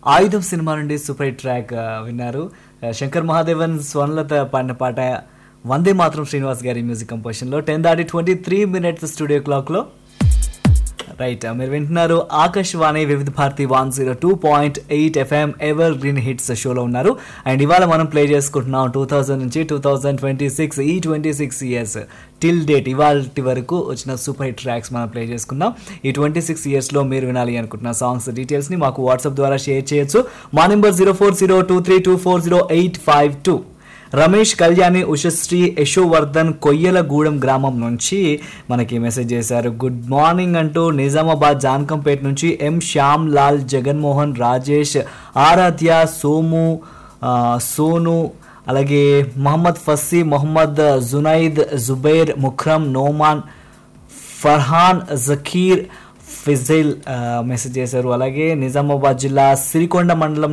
ఆయుధం సినిమా నుండి super hit track ఆ, విన్నారు ఆ, శంకర్ మహాదేవన్ స్వర్ణలత పాడిన పాట వందే మాత్రం శ్రీనివాస్ గారి మ్యూజిక్ కంపోజిషన్లో టెన్ దాటి ట్వంటీ త్రీ మినిట్స్ స్టూడియో క్లాక్లో రైట్ మీరు వింటున్నారు Akashvani Vividh Bharati one zero two point eight FM evergreen hits షోలో ఉన్నారు అండ్ ఇవాళ మనం ప్లే చేసుకుంటున్నాం టూ థౌజండ్ నుంచి టూ థౌజండ్ ట్వంటీ సిక్స్ ఈ twenty six years till date ఇవాళ వరకు వచ్చిన సూపర్ హిట్ ట్రాక్స్ మనం ప్లే చేసుకున్నాం ఈ ట్వంటీ సిక్స్ ఇయర్స్లో మీరు వినాలి అనుకుంటున్న సాంగ్స్ డీటెయిల్స్ని మాకు వాట్సాప్ ద్వారా షేర్ చేయొచ్చు మా number zero four zero two three two four zero eight five two Ramesh Kalyani Ushasri Yashovardhan Koyyalagudem గ్రామం నుంచి మనకి మెసేజ్ చేశారు గుడ్ మార్నింగ్ అంటూ నిజామాబాద్ జాన్కంపేట నుంచి ఎం శ్యామ్ లాల్ జగన్మోహన్ రాజేష్ ఆరాధ్య సోము ఆ, సోను అలాగే మహమ్మద్ ఫస్సీ మొహమ్మద్ జునైద్ జుబైర్ ముఖ్రమ్ నోమాన్ ఫర్హాన్ జకీర్ ఫిజైల్ మెసేజ్ చేశారు అలాగే నిజామాబాద్ జిల్లా సిరికొండ మండలం